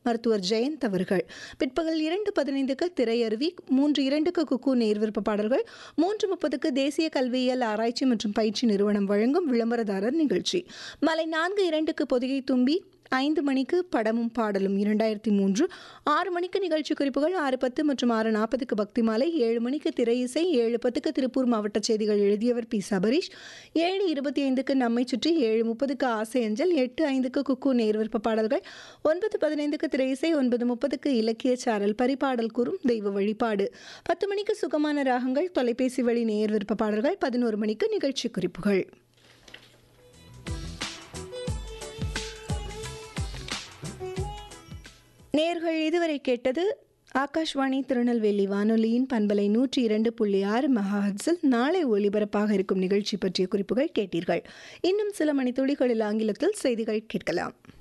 மருத்துவர் ஜெயந்த் அவர்கள் பிற்பகல் இரண்டு பதினைந்துக்கு திரையருவி மூன்று இரண்டுக்கு குக்கு நேர்விருப்ப பாடல்கள் மூன்று முப்பதுக்கு தேசிய கல்வியியல் ஆராய்ச்சி மற்றும் பயிற்சி நிறுவனம் வழங்கும் விளம்பரதாரர் நிகழ்ச்சி மாலை நான்கு இரண்டுக்கு பொதிகை தும்பி ஐந்து மணிக்கு படமும் பாடலும் இரண்டாயிரத்தி மூன்று ஆறு மணிக்கு நிகழ்ச்சி குறிப்புகள் ஆறு பத்து மற்றும் ஆறு நாற்பதுக்கு பக்தி மாலை ஏழு மணிக்கு திரை இசை ஏழு பத்துக்கு திருப்பூர் மாவட்ட செய்திகள் எழுதியவர் பி சபரீஷ் ஏழு இருபத்தி ஐந்துக்கு நம்மை சுற்றி ஏழு முப்பதுக்கு ஆசை அஞ்சல் எட்டு ஐந்துக்கு குக்கு நேர்விற்ப பாடல்கள் ஒன்பது பதினைந்துக்கு திரை இசை ஒன்பது முப்பதுக்கு இலக்கிய சாரல் பரிபாடல் கூறும் தெய்வ வழிபாடு பத்து மணிக்கு சுகமான ராகங்கள் தொலைபேசி வழி நேர் விருப்ப பாடல்கள் பதினோரு மணிக்கு நிகழ்ச்சி குறிப்புகள் நேர்கள் இதுவரை கேட்டது ஆகாஷ்வாணி திருநெல்வேலி வானொலியின் பண்பலை நூற்றி இரண்டு புள்ளி ஆறு மெகாஹர்ட்ஸில் நாளை ஒளிபரப்பாக இருக்கும் நிகழ்ச்சி பற்றிய குறிப்புகள் கேட்டீர்கள் இன்னும் சில மணித்துளிகளில் ஆங்கிலத்தில் செய்திகள் கேட்கலாம்